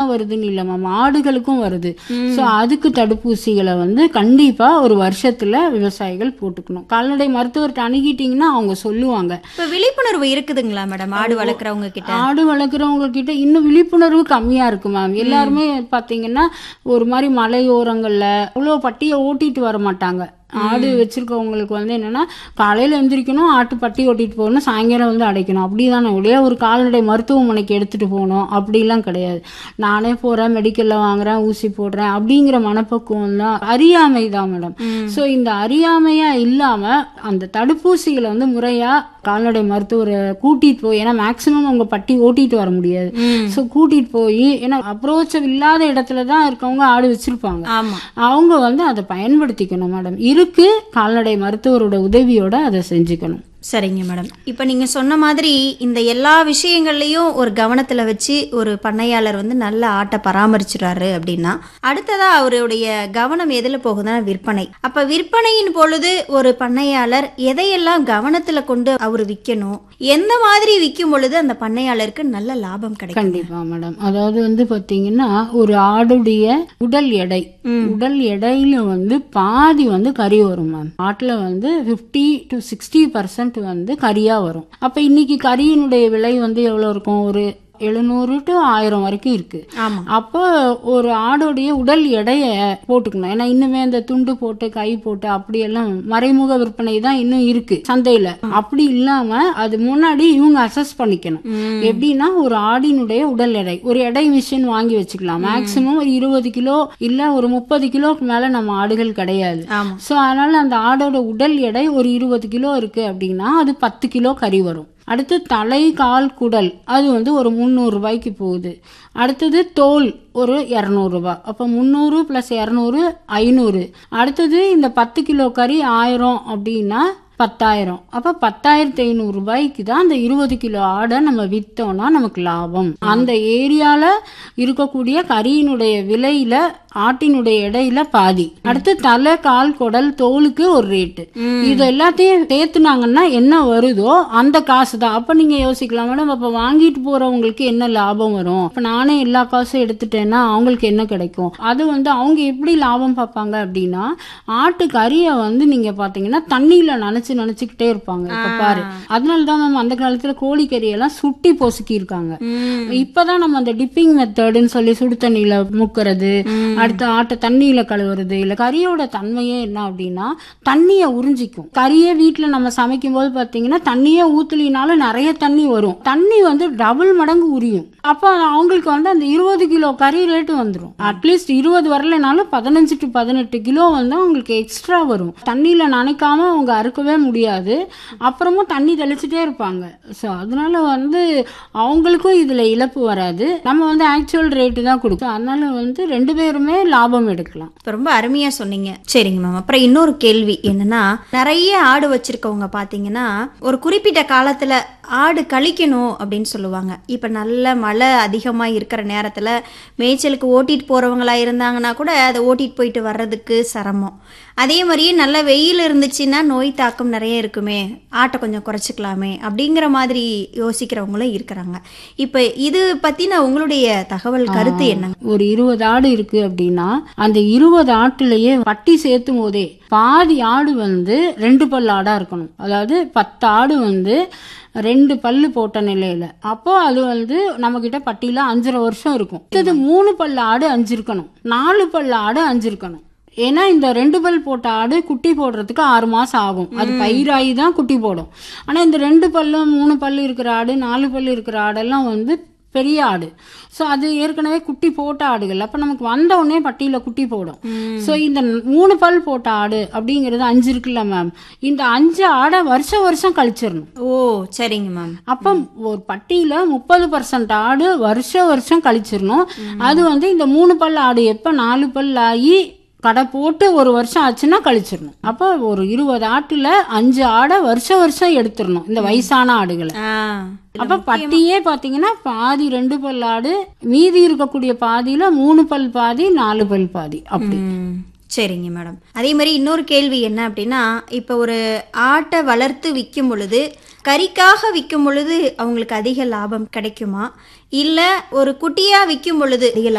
தான் வருதுன்னு இல்லை மேம் ஆடுகளுக்கும் வருது ஸோ அதுக்கு தடுப்பூசிகளை வந்து கண்டிப்பா ஒரு வருஷத்துல விவசாயிகள் போட்டுக்கணும் கால்நடை மருத்துவர்கிட்ட அணுகிட்டீங்கன்னா அவங்க சொல்லுவாங்க இப்ப விழிப்புணர்வு இருக்குதுங்களா மேடம் ஆடு வளர்க்குறவங்க கிட்ட ஆடு வளர்க்குறவங்க கிட்ட இன்னும் விழிப்புணர்வு கம்மியா இருக்கு மேம் எல்லாருமே பாத்தீங்கன்னா ஒரு மாதிரி மலையோரங்கள்ல அவ்வளோ பட்டியை ஓட்டிட்டு வர மாட்டாங்க ஆடு வச்சிருக்கவங்களுக்கு வந்து என்னன்னா காலையில எந்திரிக்கணும் ஆட்டு பட்டி ஓட்டிட்டு போகணும் சாயங்காலம் வந்து அடைக்கணும் அப்படிதானே ஒழிய ஒரு கால்நடை மருத்துவமனைக்கு எடுத்துட்டு போகணும் அப்படிலாம் கிடையாது நானே போறேன் மெடிக்கல்ல வாங்குறேன் ஊசி போடுறேன் அப்படிங்கிற மனப்பக்குவம் தான் அறியாமை தான் மேடம் ஸோ இந்த அறியாமையா இல்லாம அந்த தடுப்பூசிகளை வந்து முறையா கால்நடை மருத்துவரை கூட்டிட்டு போய் ஏன்னா மேக்சிமம் அவங்க பட்டி ஓட்டிட்டு வர முடியாது ஸோ கூட்டிட்டு போய் ஏன்னா அப்ரோச்ச இல்லாத இடத்துல தான் இருக்கவங்க ஆடு வச்சிருப்பாங்க ஆமா அவங்க வந்து அதை பயன்படுத்திக்கணும் மேடம் இருக்கு கால்நடை மருத்துவரோட உதவியோட அதை செஞ்சுக்கணும் சரிங்க மேடம் இப்போ நீங்க சொன்ன மாதிரி இந்த எல்லா விஷயங்கள்லயும் ஒரு கவனத்துல வச்சு ஒரு பண்ணையாளர் வந்து நல்ல ஆட்டை பராமரிச்சுறாரு அப்படின்னா அடுத்ததா அவருடைய கவனம் எதுல போகுதுன்னா விற்பனை அப்ப விற்பனையின் பொழுது ஒரு பண்ணையாளர் எதையெல்லாம் கவனத்துல கொண்டு அவர் விற்கணும் எந்த மாதிரி விற்கும் பொழுது அந்த பண்ணையாளருக்கு நல்ல லாபம் கிடைக்கும் கண்டிப்பா மேடம் அதாவது வந்து பாத்தீங்கன்னா ஒரு ஆடுடைய உடல் எடை உடல் எடையில வந்து பாதி வந்து கறி வரும் மேம் ஆட்டுல வந்து 50 டு சிக்ஸ்டி பர்சன்ட் வந்து கறியா வரும் அப்ப இன்னைக்கு கறியினுடைய விலை வந்து எவ்வளவு இருக்கும் ஒரு எழுநூறு டு ஆயிரம் வரைக்கும் இருக்கு ஆமா அப்போ ஒரு ஆடோடைய உடல் எடைய போட்டுக்கணும் ஏன்னா இன்னுமே இந்த துண்டு போட்டு கை போட்டு அப்படியெல்லாம் மறைமுக விற்பனை தான் இன்னும் இருக்கு சந்தையில அப்படி இல்லாம அது முன்னாடி இவங்க அசஸ் பண்ணிக்கணும் எப்படின்னா ஒரு ஆடினுடைய உடல் எடை ஒரு எடை மிஷின் வாங்கி வச்சுக்கலாம் மேக்சிமம் ஒரு இருபது கிலோ இல்ல ஒரு முப்பது கிலோக்கு மேல நம்ம ஆடுகள் கிடையாது ஆமா ஸோ அதனால அந்த ஆடோட உடல் எடை ஒரு இருபது கிலோ இருக்கு அப்படின்னா அது பத்து கிலோ கறி வரும் அடுத்து தலை கால் குடல் அது வந்து ஒரு முந்நூறு ரூபாய்க்கு போகுது அடுத்தது தோல் ஒரு இரநூறுபா அப்போ முந்நூறு ப்ளஸ் இரநூறு ஐநூறு அடுத்தது இந்த பத்து கிலோ கறி ஆயிரம் அப்படின்னா பத்தாயிரம் அப்ப பத்தாயிரத்தி ஐநூறு ரூபாய்க்கு தான் அந்த இருபது கிலோ ஆடை நம்ம வித்தோம்னா நமக்கு லாபம் அந்த ஏரியால இருக்கக்கூடிய கறியினுடைய விலையில ஆட்டினுடைய எடையில பாதி அடுத்து தலை கால் குடல் தோலுக்கு ஒரு ரேட்டு இது எல்லாத்தையும் சேர்த்துனாங்கன்னா என்ன வருதோ அந்த காசு தான் அப்ப நீங்க யோசிக்கலாம் மேடம் அப்ப வாங்கிட்டு போறவங்களுக்கு என்ன லாபம் வரும் அப்ப நானே எல்லா காசும் எடுத்துட்டேன்னா அவங்களுக்கு என்ன கிடைக்கும் அது வந்து அவங்க எப்படி லாபம் பார்ப்பாங்க அப்படின்னா ஆட்டு கறியை வந்து நீங்க பாத்தீங்கன்னா தண்ணியில நனைச்சு நினைச்சுக்கிட்டே இருப்பாங்க இப்ப பாரு அதனால தான் மேம் அந்த காலத்துல கோழிக்கறியெல்லாம் சுட்டி பொசுக்கி இருக்காங்க இப்பதான் நம்ம அந்த டிப்பிங் மெத்தடுன்னு சொல்லி சுடு தண்ணியில முக்கிறது அடுத்து ஆட்டை தண்ணியில கழுவுறது இல்ல கறியோட தன்மையே என்ன அப்படின்னா தண்ணியை உறிஞ்சிக்கும் கறியே வீட்டுல நம்ம சமைக்கும் போது பாத்தீங்கன்னா தண்ணியே ஊத்துலினாலும் நிறைய தண்ணி வரும் தண்ணி வந்து டபுள் மடங்கு உரியும் அப்ப அவங்களுக்கு வந்து அந்த இருபது கிலோ கறி ரேட்டு வந்துடும் அட்லீஸ்ட் இருபது வரலைனாலும் பதினஞ்சு டு பதினெட்டு கிலோ வந்து அவங்களுக்கு எக்ஸ்ட்ரா வரும் தண்ணியில நனைக்காம அவங்க அறுக்கவே முடியாது அப்புறமும் தண்ணி தெளிச்சுட்டே இருப்பாங்க ஸோ அதனால வந்து அவங்களுக்கும் இதுல இழப்பு வராது நம்ம வந்து ஆக்சுவல் ரேட்டு தான் கொடுக்கும் அதனால வந்து ரெண்டு பேருமே லாபம் எடுக்கலாம் இப்ப ரொம்ப அருமையா சொன்னீங்க சரிங்க மேம் அப்புறம் இன்னொரு கேள்வி என்னன்னா நிறைய ஆடு வச்சிருக்கவங்க பாத்தீங்கன்னா ஒரு குறிப்பிட்ட காலத்துல ஆடு கழிக்கணும் அப்படின்னு சொல்லுவாங்க இப்ப நல்ல மழை அதிகமா இருக்கிற நேரத்துல மேய்ச்சலுக்கு ஓட்டிட்டு போறவங்களா இருந்தாங்கன்னா கூட அதை ஓட்டிட்டு போயிட்டு வர்றதுக்கு சிரமம் அதே மாதிரியே நல்ல வெயில் இருந்துச்சுன்னா நோய் தாக்கம் நிறைய இருக்குமே ஆட்டை கொஞ்சம் குறைச்சிக்கலாமே அப்படிங்கிற மாதிரி யோசிக்கிறவங்களும் இருக்கிறாங்க இப்ப இது பத்தின உங்களுடைய தகவல் கருத்து என்ன ஒரு இருபது ஆடு இருக்கு அப்படின்னா அந்த இருபது ஆட்டுலயே பட்டி சேர்த்தும் போதே பாதி ஆடு வந்து ரெண்டு பல் ஆடா இருக்கணும் அதாவது பத்து ஆடு வந்து ரெண்டு பல்லு போட்ட நிலையில அப்போ அது வந்து நம்ம கிட்ட பட்டியில அஞ்சரை வருஷம் இருக்கும் இது மூணு பல்லு ஆடு அஞ்சு இருக்கணும் நாலு பல்லு ஆடு அஞ்சு இருக்கணும் ஏன்னா இந்த ரெண்டு பல் போட்ட ஆடு குட்டி போடுறதுக்கு ஆறு மாசம் ஆகும் அது பயிராகி தான் குட்டி போடும் ஆனா இந்த ரெண்டு பல்லு மூணு பல்லு இருக்கிற ஆடு நாலு பல்லு இருக்கிற ஆடெல்லாம் வந்து பெரிய ஆடு ஸோ அது ஏற்கனவே குட்டி போட்ட ஆடுகள் அப்போ நமக்கு வந்த உடனே பட்டியில் குட்டி போடும் ஸோ இந்த மூணு பல் போட்ட ஆடு அப்படிங்கிறது அஞ்சு இருக்குல்ல மேம் இந்த அஞ்சு ஆடை வருஷம் வருஷம் கழிச்சிடணும் ஓ சரிங்க மேம் அப்போ ஒரு பட்டியில முப்பது பர்சன்ட் ஆடு வருஷம் வருஷம் கழிச்சிடணும் அது வந்து இந்த மூணு பல் ஆடு எப்போ நாலு பல் ஆகி கடை போட்டு ஒரு வருஷம் ஆச்சுன்னா கழிச்சிடணும் அப்போ ஒரு இருபது ஆட்டுல அஞ்சு ஆடை வருஷம் வருஷம் எடுத்துடணும் இந்த வயசான ஆடுகளை ஆ அப்ப பட்டியே பாத்தீங்கன்னா பாதி ரெண்டு பல் ஆடு மீதி இருக்கக்கூடிய பாதியில மூணு பல் பாதி நாலு பல் பாதி அப்படி ம், சரிங்க மேடம் அதே மாதிரி இன்னொரு கேள்வி என்ன அப்படின்னா இப்போ ஒரு ஆட்டை வளர்த்து விற்கும் பொழுது கறிக்காக விற்கும் பொழுது அவங்களுக்கு அதிக லாபம் கிடைக்குமா இல்லை ஒரு குட்டியாக விற்கும் பொழுது அதிக